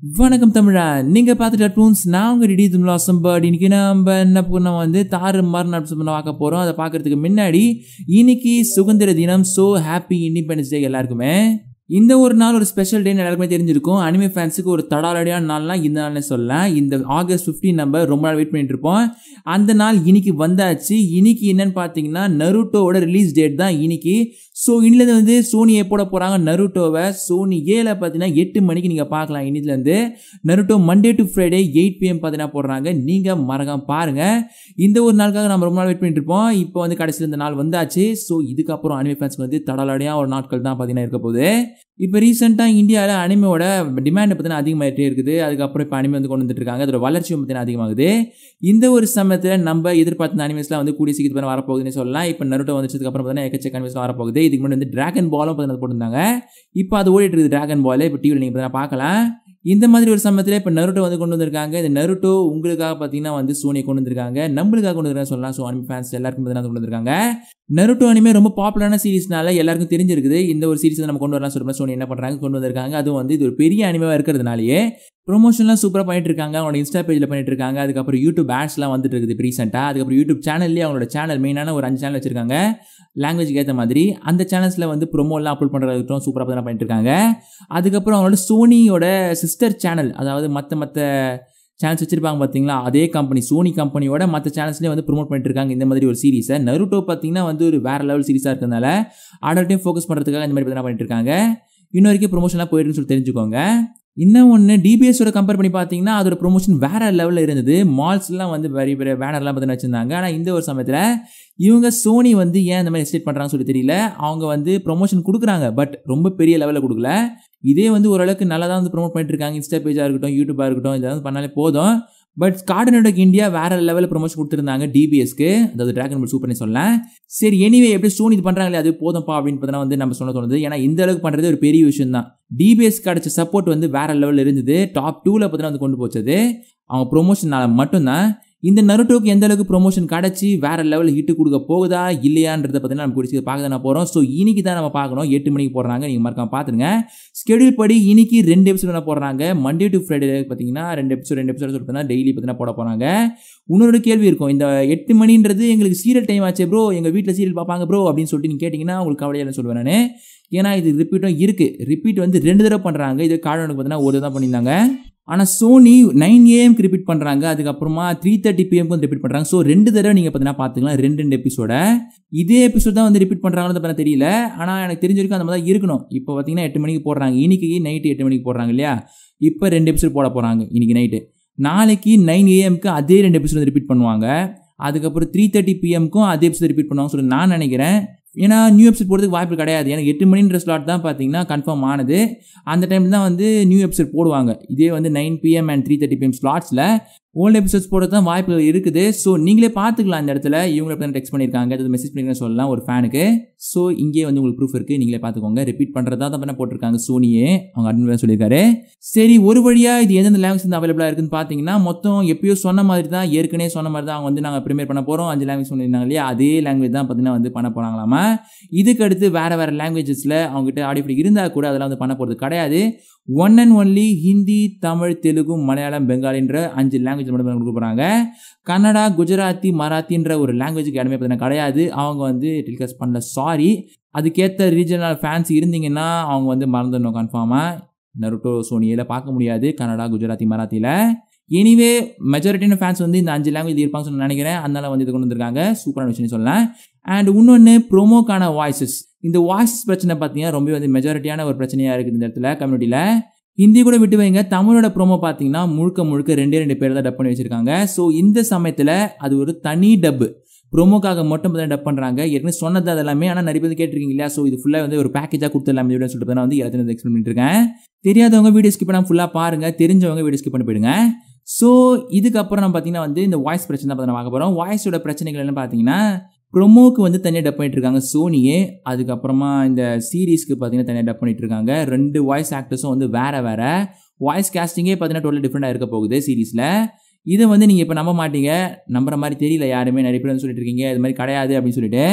வணக்கம் தமிழா நீங்க பார்த்துட்டு டூன்ஸ் நான் உங்க டிடி தும்லாசம் பட் இன்னைக்கு நம்ம என்ன பண்ண வந்து தாறு மாறு நாட்கள் பண்ண பார்க்க போறோம் அதை பார்க்கறதுக்கு முன்னாடி இன்னைக்கு சுதந்திர தினம் ஸோ ஹாப்பி இண்டிபெண்டன்ஸ் டே எல்லாருக்குமே இந்த ஒரு நாள் ஒரு ஸ்பெஷல் டேன்னு எல்லாருக்குமே தெரிஞ்சிருக்கும் அனிமே ஃபேன்ஸுக்கு ஒரு தடாலடியான நாள்லாம் இந்த நாள்னு சொல்லலாம் இந்த ஆகஸ்ட் 15 நம்ம ரொம்ப நாள் வெயிட் பண்ணிட்டு இருப்போம் அந்த நாள் இன்னைக்கு வந்தாச்சு இன்னைக்கு என்னன்னு பார்த்தீங்கன்னா நருட்டோவோட ரிலீஸ் டேட் தான் இன்னைக்கு ஸோ இன்னிலேருந்து வந்து சோனி எப்போட போகிறாங்க நருட்டோவை சோனி ஏல பார்த்தீங்கன்னா எட்டு மணிக்கு நீங்கள் பார்க்கலாம் இன்னிலேருந்து Naruto Monday to Friday eight PM பார்த்தீங்கன்னா போடுறாங்க நீங்கள் மறக்காம பாருங்கள் இந்த ஒரு நாளுக்காக நம்ம ரொம்ப நாள் வெயிட் பண்ணிட்டு இருப்போம் இப்போ வந்து கடைசியில் இந்த நாள் வந்தாச்சு ஸோ இதுக்கப்புறம் அனிமே ஃபேன்ஸ்க்கு வந்து தடலாடியாக ஒரு நாட்கள் தான் பார்த்தீங்கன்னா இருக்க போகுது இப்போ ரீசெண்டாக இந்தியாவில் அனிமையோட டிமாண்ட் பார்த்தீங்கன்னா அதிகமாகிட்டே இருக்குது அதுக்கப்புறம் இப்போ அனிமே வந்து கொண்டு வந்துட்டு இருக்காங்க அதோட வளர்ச்சியும் பார்த்தீங்கன்னா அதிகமாகுது இந்த ஒரு சமயத்தில் நம்ம எதிர்பார்த்த அனிமேஸ்லாம் வந்து கூடிய சீக்கிரம் வரப்போகுதுன்னு சொல்லலாம் இப்போ நருட்டோ வந்துச்சதுக்கு அப்புறம் பார்த்தீங்கன்னா எக்கச்சக்க அனிமேஸ்லாம் வரப்போகுது இதுக்கு முன்னாடி வந்து டிராகன் பாலும் பார்த்தீங்கன்னா போட்டிருந்தாங்க இப்போ அது ஓடிட்டு இருக்குது டிராகன் பால் இப்போ டிவியில் நீங்கள் பார்த்தீங்கன்னா பார்க்கலாம் இந்த மாதிரி ஒரு சமயத்தில் இப்போ நருட்டோ வந்து கொண்டு வந்திருக்காங்க இந்த நருட்டோ உங்களுக்காக பார்த்தீங்கன்னா வந்து சோனியை கொண்டு வந்திருக்காங்க நம்மளுக்காக கொண்டு வந்திருக்காங்க சொல்லலாம் ஸோ அனிமே ஃபேன்ஸ் எல்லாருக்கும் பார்த்தீங்கன்னா கொண்டு வந்திருக்காங்க நருட்டோ அனிமே ரொம்ப பாப்புலரான சீரிஸ்னால எல்லாருக்கும் தெரிஞ்சிருக்குது இந்த ஒரு சீரிஸ் நம்ம கொண்டு வரலாம் சொல்லுங்கள் சோனி என்ன பண்ணுறாங்க கொண்டு வந்திருக்காங்க அதுவும் வந்து இது ஒரு பெரிய அனிமேவாக இருக்கிறதுனாலேயே ப்ரொமோஷன்லாம் சூப்பராக பண்ணிட்டு இருக்காங்க அவங்களோட இன்ஸ்டா பேஜில் பண்ணிட்டு இருக்காங்க அதுக்கப்புறம் யூடியூப் ஆட்ஸ்லாம் வந்துட்டு இருக்குது இப்போ ரீசெண்டாக அதுக்கப்புறம் யூடியூப் சேனல்லேயே அவங்களோட சேனல் மெயினான ஒரு அஞ்சு சேனல் வச்சிருக்காங்க லாங்குவேஜ்க்கு ஏற்ற மாதிரி அந்த சேனல்ஸில் வந்து ப்ரொமோலாம் அப்லோட் பண்ணுறதுக்கும் சூப்பராக தான் பண்ணிட்டு இருக்காங்க அதுக்கப்புறம் அவங்களோட சோனியோட சிஸ்டர் சேனல் அதாவது மற்ற மற்ற சேனல்ஸ் வச்சிருப்பாங்க பார்த்தீங்களா அதே கம்பெனி சோனி கம்பெனியோட மற்ற சேனல்ஸ்லேயே வந்து ப்ரொமோட் பண்ணிட்டு இருக்காங்க இந்த மாதிரி ஒரு சீரிஸை நருட்டோ பார்த்தீங்கன்னா வந்து ஒரு வேற லெவல் சீரிஸாக இருக்கிறதுனால ஆடர்ட்டையும் ஃபோக்கஸ் பண்ணுறதுக்காக இந்த மாதிரி பார்த்தீங்கன்னா பண்ணிட்டு இருக்காங்க இன்ன வரைக்கும் ப்ரொமோஷன்லாம் போயிட்டுன்னு சொல்லி தெரிஞ்சுக்கோங்க இன்னும் ஒன்று டிபிஎஸோட கம்பேர் பண்ணி பார்த்தீங்கன்னா அதோட ப்ரொமோஷன் வேற லெவலில் இருந்தது மால்ஸ்லாம் வந்து பெரிய பெரிய பேனர்லாம் பார்த்தீங்கன்னா வச்சிருந்தாங்க ஆனால் இந்த ஒரு சமயத்தில் இவங்க சோனி வந்து ஏன் இந்த மாதிரி எஸ்டேட் பண்ணுறாங்கன்னு சொல்லி தெரியல அவங்க வந்து ப்ரொமோஷன் கொடுக்குறாங்க பட் ரொம்ப பெரிய லெவலில் கொடுக்கல இதே வந்து ஓரளவுக்கு நல்லா தான் வந்து ப்ரொமோட் பண்ணிட்டு இருக்காங்க இன்ஸ்டா பேஜாக இருக்கட்டும் யூடியூபாக இருக்கட்டும் இதை வந்து பண்ணாலே போதும் பட் கார்டனோட இந்தியா வேற லெவலில் ப்ரொமோஷன் கொடுத்துருந்தாங்க டிபிஎஸ்க்கு அதாவது டிராகன் பால் சூப்பர்னு சொல்லலாம் சரி எனிவே எப்படி சோனி இது பண்ணுறாங்களே அது போதும்ப்பா அப்படின்னு பார்த்தா வந்து நம்ம சொல்ல தோணுது ஏன்னா இந்த அளவுக்கு பண்ணுறது ஒரு பெரிய விஷயம் தான் டிபிஎஸ் கிடைச்ச சப்போர்ட் வந்து வேற லெவலில் இருந்தது டாப் டூவில் பார்த்தீங்கன்னா வந்து கொண்டு போச்சது அவங்க ப்ரொமோஷனால மட்டும்தான் இந்த நருட்டோக்கு எந்த அளவுக்கு ப்ரொமோஷன் கிடச்சி வேற லெவலில் ஹிட்டு கொடுக்க போகுதா இல்லையான்றத பார்த்தீங்கன்னா நம்ம குடிச்சு பார்க்க தான் போகிறோம் ஸோ இன்னைக்கு தான் நம்ம பார்க்கணும் எட்டு மணிக்கு போடுறாங்க நீங்கள் மறக்காம பார்த்துருங்க ஸ்கெடியூல் படி இன்னைக்கு ரெண்டு எபிசோட் போடுறாங்க மண்டே டு ஃப்ரைடே பார்த்தீங்கன்னா ரெண்டு எபிசோட் ரெண்டு எபிசோட் சொல்லிட்டு டெய்லி பார்த்தீங்கன்னா போட போகிறாங்க இன்னொரு கேள்வி இருக்கும் இந்த எட்டு மணின்றது எங்களுக்கு சீரியல் டைம் ஆச்சு ப்ரோ எங்கள் வீட்டில் சீரியல் பார்ப்பாங்க ப்ரோ அப்படின்னு சொல்லிட்டு நீங்கள் கேட்டிங்கன்னா உங்களுக்கு கவலையாக சொல்லுவேன் நான் ஏன்னா இது ரிப்பீட்டும் இருக்குது ரிப்பீட் வந்து ரெண்டு தடவை பண்ணுறாங்க இது கார்டனுக்கு பார்த்தீங்கன்னா ஒரு தான் பண்ணியிருந்தாங்க ஆனால் சோனி நைன் ஏஎம்க்கு ரிப்பீட் பண்ணுறாங்க அதுக்கப்புறமா த்ரீ தேர்ட்டி பிஎம்க்கு ரிப்பீட் பண்ணுறாங்க ஸோ ரெண்டு தடவை நீங்கள் பார்த்தீங்கன்னா பார்த்துக்கலாம் ரெண்டு ரெண்டு எபிசோட இதே எபிசோட் தான் வந்து ரிப்பீட் பண்ணுறாங்கன்னு பார்த்தா தெரியல ஆனால் எனக்கு தெரிஞ்ச வரைக்கும் அந்த மாதிரி தான் இருக்கணும் இப்போ பார்த்தீங்கன்னா எட்டு மணிக்கு போடுறாங்க இன்னைக்கு நைட்டு எட்டு மணிக்கு போடுறாங்க இல்லையா இப்போ ரெண்டு எபிசோட் போட போகிறாங்க இன்னைக்கு நைட்டு நாளைக்கு நைன் ஏஎம்க்கு அதே ரெண்டு எபிசோட் ரிப்பீட் பண்ணுவாங்க அதுக்கப்புறம் த்ரீ தேர்ட்டி பிஎம்க்கும் அதே எபிசோட் ரிப்பீட் பண்ணுவாங்க சொல்லி நான் நினைக்கிறேன் ஏன்னா நியூ எபிசோட் போடுறதுக்கு வாய்ப்பு கிடையாது ஏன்னா எட்டு மணின்ற ஸ்லாட் தான் பார்த்தீங்கன்னா கன்ஃபார்ம் ஆனது அந்த டைம் தான் வந்து நியூ எபிசோட் போடுவாங்க இதே வந்து nine PM and three thirty PM ஸ்லாட்ஸில் ஓல்டு எபிசோட்ஸ் போட தான் வாய்ப்புகள் இருக்குது ஸோ நீங்களே பார்த்துக்கலாம் இந்த இடத்துல இவங்களை எப்படி டெக்ஸ்ட் பண்ணியிருக்காங்க அது மெசேஜ் பண்ணிருக்கேன் சொல்லலாம் ஒரு ஃபேனுக்கு ஸோ இங்கே வந்து உங்களுக்கு ப்ரூஃப் இருக்குது நீங்களே பார்த்துக்கோங்க ரிப்பீட் பண்ணுறதா தான் பண்ண போட்டிருக்காங்க சோனியே அவங்க அட்மின் சொல்லியிருக்காரு சரி ஒரு வழியாக இது எந்தெந்த லாங்குவேஜ் வந்து அவைலபிளாக இருக்குன்னு பார்த்தீங்கன்னா மொத்தம் எப்பயோ சொன்ன மாதிரி தான் ஏற்கனவே சொன்ன மாதிரி தான் அவங்க வந்து நாங்கள் ப்ரிமியர் பண்ண போகிறோம் அஞ்சு லாங்குவேஜ் சொல்லியிருந்தாங்க இல்லையா அதே லாங்குவேஜ் தான் பார்த்தீங்கன்னா வந்து பண்ண போகிறாங்களாமா இதுக்கு அடுத்து வேறு வேறு லாங்குவேஜஸில் அவங்ககிட்ட ஆடியோ இருந்தால் கூட அதெல்லாம் வந்து பண்ண போகிறது கிடையாது one and only Hindi Tamil Telugu Malayalam பெங்காலின்ற அஞ்சு லாங்குவேஜ் மட்டும் கொடுக்க போகிறாங்க கன்னடா குஜராத்தி மராத்தின்ற ஒரு லாங்குவேஜுக்கு இடமே பார்த்தீங்கன்னா கிடையாது அவங்க வந்து டெலிகாஸ்ட் பண்ணல சாரி அதுக்கேற்ற ரீஜனல் ஃபேன்ஸ் இருந்தீங்கன்னா அவங்க வந்து மறந்துடணும் கன்ஃபார்மாக நருட்டோ சோனியில் பார்க்க முடியாது கன்னடா குஜராத்தி மராத்தியில் எனிவே மெஜாரிட்டியான ஃபேன்ஸ் வந்து இந்த அஞ்சு லாங்குவேஜ் இருப்பாங்கன்னு சொல்லி நினைக்கிறேன் அதனால வந்து இது கொண்டு வந்திருக்காங்க சூப்பரான விஷயம் சொல்லலாம் அண்ட் இன்னொன்று ப்ரோமோக்கான வாய்ஸஸ் இந்த வாய்ஸ் பிரச்சனை பார்த்தீங்கன்னா ரொம்ப வந்து மெஜாரிட்டியான ஒரு பிரச்சனையாக இருக்குது இந்த இடத்துல கம்யூனிட்டியில் ஹிந்தி கூட விட்டு வைங்க தமிழோட ப்ரோமோ பார்த்தீங்கன்னா முழுக்க முழுக்க ரெண்டே ரெண்டு பேர் தான் டப் பண்ணி வச்சிருக்காங்க ஸோ இந்த சமயத்தில் அது ஒரு தனி டப்பு ப்ரோமோக்காக மட்டும் தான் டப் பண்ணுறாங்க ஏற்கனவே சொன்னது அது எல்லாமே ஆனால் நிறைய பேர் கேட்டிருக்கீங்க இல்லையா ஸோ இது ஃபுல்லாக வந்து ஒரு பேக்கேஜாக கொடுத்துடலாம் வீடியோ சொல்லிட்டு நான் வந்து எல்லாத்தையும் எக்ஸ்பிளைன் பண்ணிட்டு இருக்கேன் தெரியாதவங்க வீடியோ ஸ்கிப் பண்ணால் ஃபுல்லாக பாருங்கள் தெரிஞ்சவங்க வீடியோ ஸ்கிப் பண்ணி போயிடுங்க ஸோ இதுக்கப்புறம் நம்ம பார்த்தீங்கன்னா வந்து இந்த வாய்ஸ் பிரச்சனை தான் பார்த்து பார்க்க போகிறோம் வாய்ஸோட பிரச்சனைகள் என்ன பார்த்தீங்கன்னா ப்ரொமோக்கு வந்து தனியாக டப் பண்ணிட்டு இருக்காங்க சோனியே அதுக்கப்புறமா இந்த சீரீஸ்க்கு பார்த்தீங்கன்னா தனியாக டப் பண்ணிட்டு இருக்காங்க ரெண்டு வாய்ஸ் ஆக்டர்ஸும் வந்து வேற வேற வாய்ஸ் கேஸ்டிங்கே பார்த்தீங்கன்னா டோட்டல் டிஃப்ரெண்டாக இருக்க போகுது சீரீஸில் இதை வந்து நீங்கள் இப்போ நம்ப மாட்டீங்க நம்புற மாதிரி தெரியல யாருமே நிறைய பேர் வந்து சொல்லிட்டு இருக்கீங்க இது மாதிரி கிடையாது அப்படின்னு சொல்லிட்டு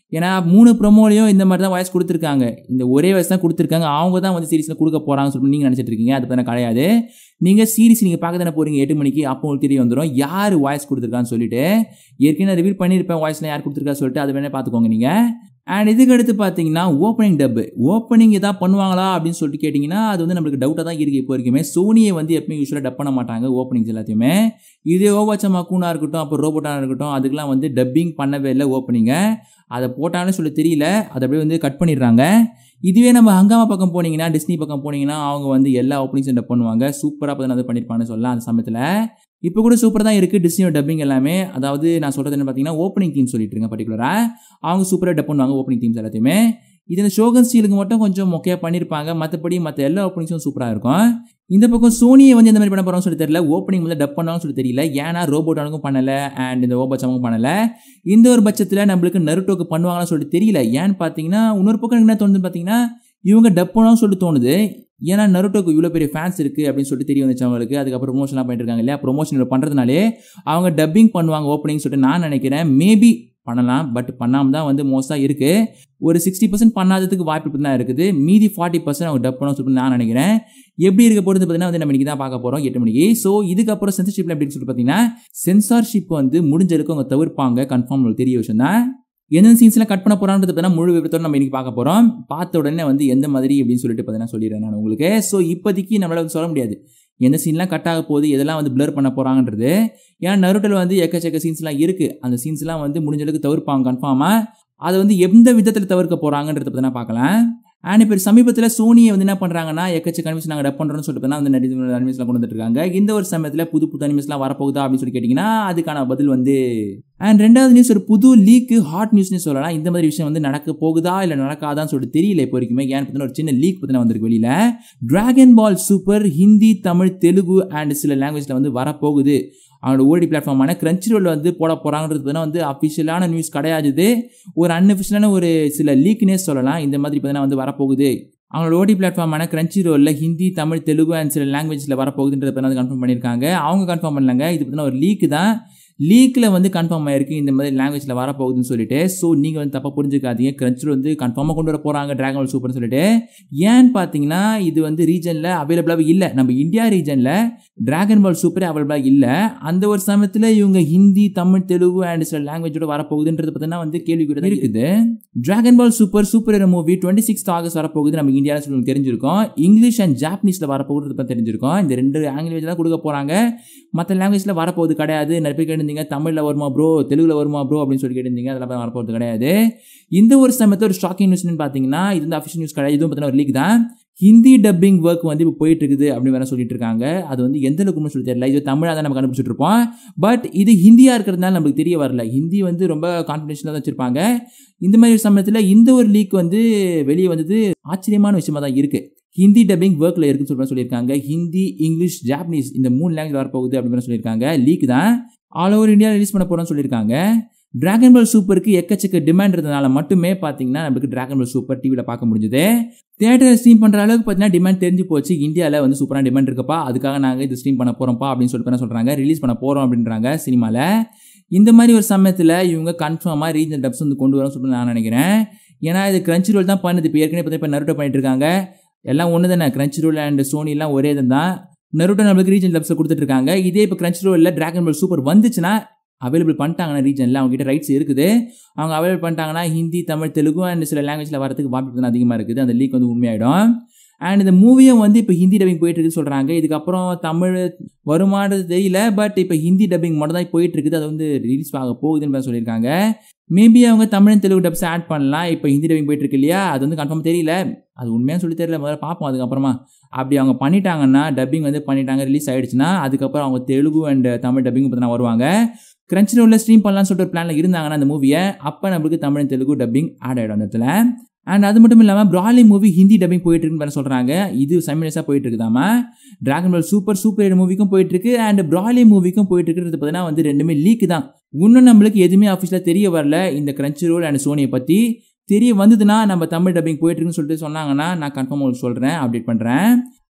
ஏன்னா மூணு ப்ரொமோலையும் இந்த மாதிரி தான் வாய்ஸ் கொடுத்துருக்காங்க இந்த ஒரே வாய்ஸ் தான் கொடுத்துருக்காங்க அவங்க தான் வந்து சீரிஸில் கொடுக்க போகிறாங்கன்னு சொல்லிட்டு நீங்கள் நினச்சிட்டு இருக்கீங்க அது தானே கிடையாது நீங்கள் சீரிஸ் நீங்கள் பார்க்க தானே போகிறீங்க எட்டு மணிக்கு அப்போ உங்களுக்கு தெரிய வந்துடும் யார் வாய்ஸ் கொடுத்துருக்கான்னு சொல்லிட்டு ஏற்கனவே ரிவீல் பண்ணியிருப்பேன் வாய்ஸ்லாம் யார் கொடுத்துருக்கா சொல்லிட்டு அதை வேணால் பார்த்துக்கோங்க நீங்கள் அண்ட் இதுக்கு அடுத்து பார்த்தீங்கன்னா ஓப்பனிங் டப் ஓப்பனிங் எதாவது பண்ணுவாங்களா அப்படின்னு சொல்லிட்டு கேட்டிங்கன்னா அது வந்து நம்மளுக்கு டவுட்டாக தான் இருக்குது இப்போ வரைக்குமே சோனியை வந்து எப்பவுமே யூஸ்வலாக டப் பண்ண மாட்டாங்க ஓப்பனிங்ஸ் எல்லாத்தையுமே இதே ஓவாச்சமா கூனா இருக்கட்டும் அப்போ ரோபோட்டாக இருக்கட்டும் அதுக்கெலாம் வந்து டப்பிங் பண்ணவே இல்லை ஓப்பனிங்கை அதை போட்டாலும் சொல்ல தெரியல அதை அப்படியே வந்து கட் பண்ணிடுறாங்க இதுவே நம்ம ஹங்காமா பக்கம் போனீங்கன்னா டிஸ்னி பக்கம் போனீங்கன்னா அவங்க வந்து எல்லா ஓப்பனிங்ஸும் டப் பண்ணுவாங்க சூப்பராக இப்போ அதை பண்ணியிருப்பான்னு சொல்லலாம் அந்த சமயத்தில் இப்போ கூட சூப்பர் தான் இருக்குது டிஸ்னியோட டப்பிங் எல்லாமே அதாவது நான் சொல்கிறது என்ன பார்த்தீங்கன்னா ஓப்பனிங் தீம் சொல்லிட்டு இருக்கேன் பர்டிகுலராக அவங்க சூப்பராக டப் பண்ணுவாங்க ஓப்பனிங் தீம்ஸ் எல்லாத்தையுமே இது இந்த ஷோகன் ஸ்டீலுக்கு மட்டும் கொஞ்சம் மொக்கையாக பண்ணியிருப்பாங்க மற்றபடி மற்ற எல்லா ஓப்பனிங்ஸும் சூப்பராக இருக்கும் இந்த பக்கம் சோனியை வந்து எந்த மாதிரி பண்ண போகிறாங்கன்னு சொல்லி தெரியல ஓப்பனிங் வந்து டப் பண்ணாலும் சொல்லி தெரியல ஏன்னா ரோபோட்டானுக்கும் பண்ணலை அண்ட் இந்த ஓபச்சமுக்கும் பண்ணலை இந்த ஒரு பட்சத்தில் நம்மளுக்கு நருட்டோக்கு பண்ணுவாங்கன்னு சொல்லிட்டு தெரியல ஏன்னு பார்த்தீங்கன்னா இன்னொரு பக்கம் என்ன தோணுது பார்த்தீங்கன்னா இவங்க டப் பண்ணாலும் சொல்லிட்டு தோணுது ஏன்னா நருட்டோக்கு இவ்வளோ பெரிய ஃபேன்ஸ் இருக்குது அப்படின்னு சொல்லிட்டு தெரிய வந்துச்சு அவங்களுக்கு அதுக்கப்புறம் ப்ரொமோஷன்லாம் பண்ணிட்டு இருக்காங்க இல்லையா ப்ரொமோஷன் பண்ணுறதுனாலே அவங்க டப்பிங் பண்ணுவாங்க ஓப்பனிங் சொல்லிட்டு நான் நினைக்கிறேன் மேபி பண்ணலாம் பட் பண்ணாமல் தான் வந்து மோஸ்ட்டாக இருக்குது ஒரு சிக்ஸ்டி பர்சன்ட் பண்ணாததுக்கு வாய்ப்பு தான் இருக்குது மீதி ஃபார்ட்டி பர்சன்ட் அவங்க டப் பண்ண சொல்லிட்டு நான் நினைக்கிறேன் எப்படி இருக்க போகிறது பார்த்தீங்கன்னா வந்து நம்ம இன்னைக்கு தான் பார்க்க போகிறோம் எட்டு மணிக்கு ஸோ இதுக்கப்புறம் சென்சர்ஷிப்பில் எப்படின்னு சொல்லிட்டு பார்த்தீங்கன்னா சென்சார்ஷிப் வந்து முடிஞ்ச அளவுக்கு அவங்க தவிர்ப்பாங்க கன்ஃபார்ம் உங்களுக்கு தெரிய விஷயம் தான் எந்த சீன்ஸ்லாம் கட் பண்ண போகிறான்றது பார்த்தீங்கன்னா முழு விவரத்தோட நம்ம இன்னைக்கு பார்க்க போகிறோம் பார்த்த உடனே வந்து எந்த மாதிரி அப்படின்னு சொல்லிட்டு பார்த்தீங்கன்னா சொல்லிடுறேன் நான் உங்களுக்கு ஸோ இப்போதைக்கு நம்மளால வந்து சொல்ல முடியாது எந்த சீன்லாம் கட் ஆக போகுது எதெல்லாம் வந்து பிளர் பண்ண போகிறாங்கன்றது ஏன்னா நருட்டில் வந்து எக்கச்சக்க சீன்ஸ்லாம் இருக்குது அந்த சீன்ஸ்லாம் வந்து முடிஞ்ச அளவுக்கு தவிர்ப்பாங்க கன்ஃபார்மாக அதை வந்து எந்த விதத்தில் தவிர்க்க போகிறாங்கன்றத பற்றி நான் பார்க்கலாம் அண்ட் இப்போ சமீபத்தில் சோனியை வந்து என்ன பண்ணுறாங்கன்னா எக்கச்சக்க அனிமேஷன் நாங்கள் டப் பண்ணுறோம்னு சொல்லிட்டு வந்து நிறைய அனிமேஷன் கொண்டு வந்துட்டு இருக்காங்க இந்த ஒரு சமயத்தில் புது புது அனிமேஷன்லாம் வரப்போகுதா அப்படின்னு சொல்லி கேட்டிங்கன்னா அதுக்கான பதில் வந்து அண்ட் ரெண்டாவது நியூஸ் ஒரு புது லீக்கு ஹாட் நியூஸ்னு சொல்லலாம் இந்த மாதிரி விஷயம் வந்து நடக்க போகுதா இல்லை நடக்காதான்னு சொல்லிட்டு தெரியல இப்போ வரைக்குமே ஏன்னு பார்த்தீங்கன்னா ஒரு சின்ன லீக் பற்றின வந்திருக்கு வெளியில் Dragon Ball Super Hindi Tamil Telugu and சில லாங்குவேஜில் வந்து வரப்போகுது அவனோட ஓடி பிளாட்ஃபார்மான கிரன்ச்சி ரோல் வந்து போட போகிறாங்கிறது வந்து அஃபிஷியலான நியூஸ் கிடையாது ஒரு அன்அஃபிஷியலான ஒரு சில லீக்னே சொல்லலாம் இந்த மாதிரி பார்த்தீங்கன்னா வந்து வரப்போகுது அவங்களோட ஓடி பிளாட்ஃபார்மான கிரன்ச்சி ரோலில் ஹிந்தி தமிழ் தெலுங்கு அண்ட் சில லாங்குவேஜில் வரப்போகுதுன்றத வந்து கன்ஃபார்ம் பண்ணியிருக்காங்க அவங்க கன்ஃபார்ம் பண்ணலங்க இது பார்த்தீங்கன்னா ஒரு லீக் தான் லீக்கில் வந்து கன்ஃபார்ம் ஆயிருக்கு இந்த மாதிரி லாங்குவேஜில் வரப்போகுதுன்னு சொல்லிட்டு ஸோ நீங்கள் வந்து தப்பாக புரிஞ்சுக்காதீங்க கிரன்ச்சில் வந்து கன்ஃபார்மாக கொண்டு வர போகிறாங்க ட்ராகன் சூப்பர்னு சொல்லிட்டு ஏன்னு பார்த்தீங்கன்னா இது வந்து ரீஜனில் அவைலபிளாக இல்லை நம்ம இந்தியா ரீஜனில் டிராகன் பால் சூப்பரே அவைலபிளாக இல்லை அந்த ஒரு சமயத்தில் இவங்க ஹிந்தி தமிழ் தெலுங்கு அண்ட் சில லாங்குவேஜோட வரப்போகுதுன்றது பார்த்தீங்கன்னா வந்து கேள்வி கூட இருக்குது Dragon Ball Super Super Hero movie twenty six August வரப்போகுது நம்ம இந்தியாவில் சொல்லி தெரிஞ்சிருக்கோம் இங்கிலீஷ் அண்ட் ஜாப்பனீஸில் வரப்போகுது பற்றி தெரிஞ்சிருக்கோம் இந்த ரெண்டு லாங்குவேஜ் தான் கொடுக்க போகிறாங்க மற்ற லாங்குவேஜில் வரப்போகுது கிடையாது நிறைய பேர் கேட்டிருந்தீங்க தமிழில் வருமா ப்ரோ தெலுங்கில் வருமா ப்ரோ அப்படின்னு சொல்லி கேட்டிருந்தீங்க அதெல்லாம் வரப்போகிறது கிடையாது இந்த ஒரு சமயத்தில் ஒரு ஷாக்கிங் நியூஸ்னு பார்த்தீங்கன்னா இது வந்து அஃபிஷியல் நியூஸ் கிடையாது இதுவும் பார்த்தீங்கன்னா ஒரு லீக் தான் ஹிந்தி டப்பிங் ஒர்க் வந்து இப்போ போயிட்டு இருக்குது அப்படின்னு வேற சொல்லிட்டு இருக்காங்க அது வந்து எந்த அளவுக்குன்னு சொல்லி தெரியல இது தமிழாக தான் நம்ம கண்டுபிடிச்சிட்டு இருப்போம் பட் இது ஹிந்தியாக இருக்கிறதுனால நமக்கு தெரிய வரல ஹிந்தி வந்து ரொம்ப கான்ஃபிடென்ஷனாக தான் வச்சிருப்பாங்க இந்த மாதிரி சமயத்தில் இந்த ஒரு லீக் வந்து வெளியே வந்தது ஆச்சரியமான விஷயமா தான் இருக்கு ஹிந்தி டப்பிங் ஒர்க்கில் இருக்குன்னு சொல்ல சொல்லியிருக்காங்க ஹிந்தி இங்கிலீஷ் ஜாப்பனீஸ் இந்த மூணு லாங்குவேஜ் வரப்போகுது அப்படின்னு சொல்லியிருக்காங்க லீக் தான் ஆல் ஓவர் இந்தியா ரிலீஸ் பண்ண போகிறோம்னு சொல்லியிருக்காங்க டிராகன் பால் சூப்பருக்கு எக்கச்சக்க டிமாண்ட் இருந்தனால மட்டுமே பார்த்தீங்கன்னா நம்மளுக்கு டிராகன் பால் சூப்பர் டிவியில் பார்க்க முடிஞ்சது தேட்டரில் ஸ்ட்ரீம் பண்ணுற அளவுக்கு பார்த்தீங்கன்னா டிமாண்ட் தெரிஞ்சு போச்சு இந்தியாவில் வந்து சூப்பரான டிமாண்ட் இருக்கப்பா அதுக்காக நாங்கள் இது ஸ்ட்ரீம் பண்ண போகிறோம்ப்பா அப்படின்னு சொல்லிட்டு என்ன சொல்கிறாங்க ரிலீஸ் பண்ண போகிறோம் அப்படின்றாங்க சினிமாவில் இந்த மாதிரி ஒரு சமயத்தில் இவங்க கன்ஃபார்மாக ரீஜனல் டப்ஸ் வந்து கொண்டு வரோம்னு சொல்லிட்டு நான் நினைக்கிறேன் ஏன்னா இது கிரன்ச்சி ரோல் தான் பண்ணுது இப்போ ஏற்கனவே இப்போ நருட்டோ பண்ணிட்டு இருக்காங்க எல்லாம் ஒன்று தானே கிரன்ச்சி ரோல் அண்ட் சோனிலாம் ஒரே தான் நருட்டோ நம்மளுக்கு ரீஜன் டப்ஸை கொடுத்துட்ருக்காங்க இதே இப்போ கிரன்ச்சி ரோலில் டிராகன் பால் சூப்பர் வந்துச்சுன்னா அவைலபிள் பண்ணிட்டாங்கன்னா ரீஜனில் அவங்க கிட்ட ரைட்ஸ் இருக்குது அவங்க அவைலபிள் பண்ணிட்டாங்கன்னா ஹிந்தி தமிழ் தெலுங்கு அண்ட் சில லாங்குவேஜில் வரதுக்கு வாய்ப்பு அதிகமாக இருக்குது அந்த லீக் வந்து உண்மையாயிடும் அண்ட் இந்த மூவியும் வந்து இப்போ ஹிந்தி டப்பிங் போயிட்டு இருக்குன்னு சொல்கிறாங்க இதுக்கப்புறம் தமிழ் வருமானது தெரியல பட் இப்போ ஹிந்தி டப்பிங் மட்டும் தான் போயிட்டு இருக்குது அது வந்து ரிலீஸ் ஆக போகுதுன்னு சொல்லியிருக்காங்க மேபி அவங்க தமிழ் தெலுங்கு டப்ஸ் ஆட் பண்ணலாம் இப்போ ஹிந்தி டப்பிங் போயிட்டு இருக்கு இல்லையா அது வந்து கன்ஃபார்ம் தெரியல அது உண்மையாக சொல்லி தெரியல முதல்ல பார்ப்போம் அதுக்கப்புறமா அப்படி அவங்க பண்ணிட்டாங்கன்னா டப்பிங் வந்து பண்ணிட்டாங்க ரிலீஸ் ஆயிடுச்சுன்னா அதுக்கப்புறம் அவங்க தெலுங்கு அண்ட் தமிழ் டப்பிங் பற்றினா வருவாங்க கிரன்ச் ரோலில் ஸ்ட்ரீம் பண்ணலாம்னு சொல்லிட்டு ஒரு பிளானில் இருந்தாங்கன்னா அந்த மூவியை அப்போ நம்மளுக்கு தமிழ் தெலுங்கு டப்பிங் ஆட் ஆகிடும் அந்த இடத்துல அண்ட் அது மட்டும் இல்லாமல் ப்ராலி மூவி ஹிந்தி டப்பிங் போயிட்டு இருக்குன்னு சொல்கிறாங்க இது சைமனியஸாக போயிட்டு இருக்குதாமா Dragon Ball Super Super Hero மூவிக்கும் போயிட்டு இருக்கு அண்ட் ப்ராலி மூவிக்கும் போயிட்டு இருக்கிறது பார்த்தீங்கன்னா வந்து ரெண்டுமே லீக் தான் இன்னும் நம்மளுக்கு எதுவுமே ஆஃபீஸில் தெரிய வரல இந்த கிரன்ச் ரோல் அண்ட் சோனியை பற்றி தெரிய வந்ததுன்னா நம்ம தமிழ் டப்பிங் போயிட்டு இருக்குன்னு சொல்லிட்டு சொன்னாங்கன்னா நான் கன்ஃபார்ம் உங்களுக்கு சொல்கிறேன் அப்டேட் பண்ணுறேன்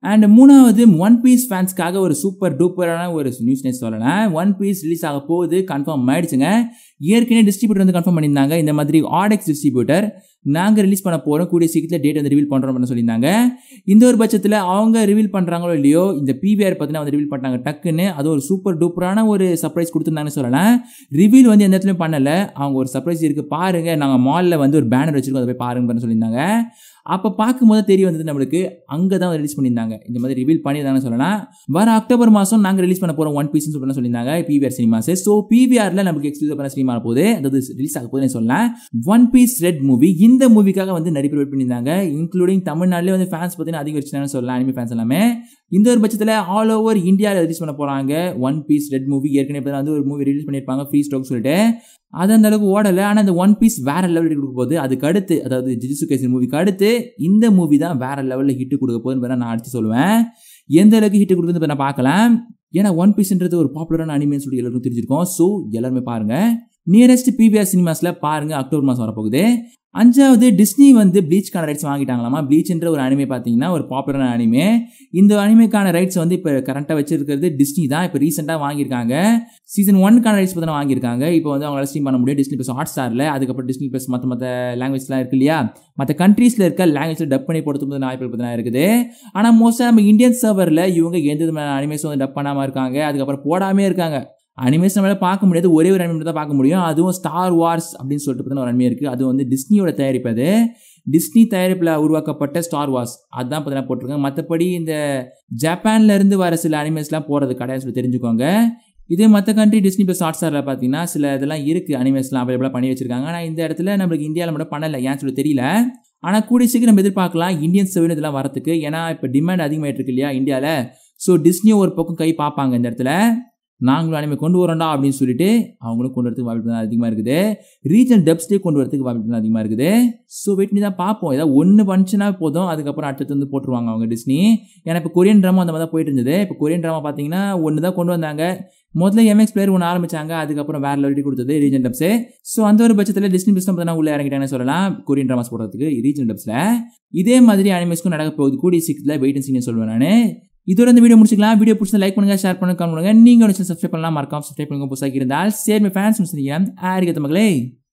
அண்ட் மூணாவது ஒன் பீஸ் ஃபேன்ஸ்க்காக ஒரு சூப்பர் டூப்பரான ஒரு நியூஸ் நேஸ் சொல்லலாம் ஒன் பீஸ் ரிலீஸ் ஆக போகுது கன்ஃபார்ம் ஆயிடுச்சுங்க ஏற்கனவே டிஸ்ட்ரிபியூட்டர் வந்து கன்ஃபார்ம் பண்ணியிருந்தாங்க இந்த மாதிரி ஆடெக்ஸ் டிஸ்ட்ரிபியூட்டர் நாங்கள் ரிலீஸ் பண்ண போகிறோம் கூடிய சீக்கிரத்தில் டேட் வந்து ரிவீல் பண்ணுறோம்னு சொல்லியிருந்தாங்க இந்த ஒரு பட்சத்தில் அவங்க ரிவீல் பண்ணுறாங்களோ இல்லையோ இந்த பிவிஆர் பார்த்தீங்கன்னா வந்து ரிவீல் பண்ணாங்க டக்குன்னு அது ஒரு சூப்பர் டூப்பரான ஒரு சர்ப்ரைஸ் கொடுத்துருந்தாங்கன்னு சொல்லலாம் ரிவீல் வந்து எந்த இடத்துலையும் பண்ணலை அவங்க ஒரு சர்ப்ரைஸ் இருக்குது பாருங்கள் நாங்கள் மாலில் வந்து ஒரு பேனர் வச்சிருக்கோம் அதை போய் பாருங்கன்னு சொல்லியிருந்தாங்க அப்போ பார்க்கும்போது தெரிய வந்தது நம்மளுக்கு அங்கே தான் ரிலீஸ் பண்ணியிருந்தாங்க இந்த மாதிரி ரிவீல் பண்ணியிருந்தாங்கன்னு சொல்லலாம் வர அக்டோபர் மாதம் நாங்கள் ரிலீஸ் பண்ண போகிறோம் ஒன் பீஸ்னு சொல்லி சொல்லியிருந்தாங்க பிவிஆர் சினிமாஸ் ஸோ பிவிஆரில் நமக்கு எக்ஸ்க்ளூசிவ் பண்ண சினிமா போகுது அதாவது ரிலீஸ் ஆக போகுதுன்னு சொல்லலாம் ஒன் பீஸ் ரெட் மூவி இந்த மூவிக்காக வந்து நிறைய பேர் வெயிட் பண்ணியிருந்தாங்க இன்க்ளூடிங் தமிழ்நாட்டிலே வந்து ஃபேன்ஸ் பார்த்தீங்கன்னா அதிகம் வச்சுட்டாங்கன்னு சொல்லலாம் அனிமே ஃபேன்ஸ் எல்லாமே இந்த ஒரு பட்சத்தில் ஆல் ஓவர் இந்தியாவில் ரிலீஸ் பண்ண போகிறாங்க ஒன் பீஸ் ரெட் மூவி ஏற்கனவே வந்து ஒரு மூவி ரிலீஸ் பண்ணியிருப்பாங்க ஃப்ரீ ஸ்டாக் சொல்லிட்டு அது அந்த அளவுக்கு ஓடலை ஆனால் அந்த ஒன் பீஸ் வேற லெவலில் கொடுக்க போகுது அதுக்கு அடுத்து அதாவது ஜிஜிசு கேசி மூவிக்கு அடுத்து இந்த மூவி தான் வேற லெவலில் ஹிட் கொடுக்க போகுதுன்னு நான் அடுத்து சொல்லுவேன் எந்த அளவுக்கு ஹிட் கொடுக்குதுன்னு நான் பார்க்கலாம் ஏன்னா ஒன் பீஸ்ன்றது ஒரு பாப்புலரான அனிமேன்னு சொல்லி எல்லாருக்கும் தெரிஞ்சிருக்கோம் ஸோ எல்லாருமே பாருங்க நியரஸ்ட் பிவிஆர் சினிமாஸில் பாருங்க அக்டோபர் மாதம் வரப்போகுது அஞ்சாவது டிஸ்னி வந்து ப்ளீச்கான ரைட்ஸ் வாங்கிட்டாங்களாமா ப்ளீச்ன்ற ஒரு அனிமே பார்த்தீங்கன்னா ஒரு பாப்புலரான அனிமே இந்த அனிமேக்கான ரைட்ஸ் வந்து இப்போ கரண்ட்டாக வச்சிருக்கிறது டிஸ்னி தான் இப்போ ரீசெண்டாக வாங்கியிருக்காங்க சீசன் ஒன்க்கான ரைட்ஸ் பார்த்தா வாங்கியிருக்காங்க இப்போ வந்து அவங்களால ஸ்ட்ரீம் பண்ண முடியும் டிஸ்னி ப்ளஸ் ஹாட் ஸ்டாரில் அதுக்கப்புறம் டிஸ்னி ப்ளஸ் மற்ற மற்ற லாங்குவேஜ்லாம் இருக்கு இல்லையா மற்ற கண்ட்ரீஸில் இருக்க லாங்குவேஜில் டப் பண்ணி போடுறதுக்கு வாய்ப்புகள் பார்த்தீங்கன்னா இருக்குது ஆனால் மோஸ்ட்டாக நம்ம இந்தியன் சர்வரில் இவங்க எந்த விதமான அனிமேஷன் வந்து டப் பண்ணாமல் இருக்காங்க அதுக்கப்புறம் போடாமே இருக்காங்க அனிமேஷன் நம்மளால பார்க்க முடியாது ஒரே ஒரு அனிமே தான் பார்க்க முடியும் அதுவும் ஸ்டார் வார்ஸ் அப்படின்னு சொல்லிட்டு பார்த்தீங்கன்னா ஒரு அனிமே இருக்குது அது வந்து டிஸ்னியோட தயாரிப்பது டிஸ்னி தயாரிப்பில் உருவாக்கப்பட்ட ஸ்டார் வார்ஸ் அதுதான் பார்த்தீங்கன்னா போட்டிருக்காங்க மற்றபடி இந்த ஜப்பான்ல இருந்து வர சில அனிமேஸ்லாம் போகிறது கிடையாது சொல்லி தெரிஞ்சுக்கோங்க இதே மற்ற கண்ட்ரி டிஸ்னி ப்ளஸ் ஹாட் ஸ்டாரில் பார்த்தீங்கன்னா சில இதெல்லாம் இருக்குது அனிமேஸ்லாம் அவைலபிளாக பண்ணி வச்சிருக்காங்க ஆனால் இந்த இடத்துல நம்மளுக்கு இந்தியாவில் மட்டும் பண்ணலை ஏன் சொல்லி தெரியல ஆனால் கூடிய சீக்கிரம் நம்ம எதிர்பார்க்கலாம் இந்தியன் செவன் இதெல்லாம் வரத்துக்கு ஏன்னா இப்போ டிமாண்ட் அதிகமாகிட்டு இருக்கு இல்லையா இந்தியாவில் ஸோ டிஸ்னியும் ஒரு பக்கம் கை பார்ப்பாங்க இந்த இடத்துல நாங்களும் அனிமே கொண்டு வரோண்டா அப்படின்னு சொல்லிட்டு அவங்களும் கொண்டு வரதுக்கு வாய்ப்பு அதிகமாக இருக்குது ரீஜனல் டெப்ஸ்டே கொண்டு வரதுக்கு வாய்ப்பு அதிகமாக இருக்குது ஸோ வெயிட் பண்ணி தான் பார்ப்போம் ஏதாவது ஒன்று பண்ணுச்சுன்னா போதும் அதுக்கப்புறம் அடுத்தது வந்து போட்டுருவாங்க அவங்க டிஸ்னி ஏன்னா இப்போ கொரியன் ட்ராமா அந்த மாதிரி தான் போயிட்டு இருந்தது இப்போ கொரியன் ட்ராமா பார்த்தீங்கன்னா ஒன்று தான் கொண்டு வந்தாங்க முதல்ல எம்எக்ஸ் பிளேயர் ஒன்று ஆரம்பிச்சாங்க அதுக்கப்புறம் வேற லெவலிட்டி கொடுத்தது ரீஜன் டப்ஸ் ஸோ அந்த ஒரு பட்சத்தில் டிஸ்னி பிஸ்னம் பார்த்தா உள்ள இறங்கிட்டாங்கன்னு சொல்லலாம் கொரியன் ட்ராமாஸ் போடுறதுக்கு ரீஜன் டப்ஸில் இதே மாதிரி அனிமேஸ்க்கும் நடக்க போகுது கூடிய சீக்கிரத்தில் வெயிட் சீன் சொல்லுவேன் நான் இதோட இந்த வீடியோ முடிச்சுக்கலாம் வீடியோ பிடிச்சா லைக் பண்ணுங்க ஷேர் பண்ணுங்க கமெண்ட் பண்ணுங்க நீங்க சப்ஸ்கிரைப் பண்ணலாம் மறக்காம சப்ஸ்கிரைப் பண்ணுங்க புதுசாக இருந்தால் சேர்மை ஃபேன்ஸ் முடிச்சிருக்கீங்க ஆரிகத்த மகளே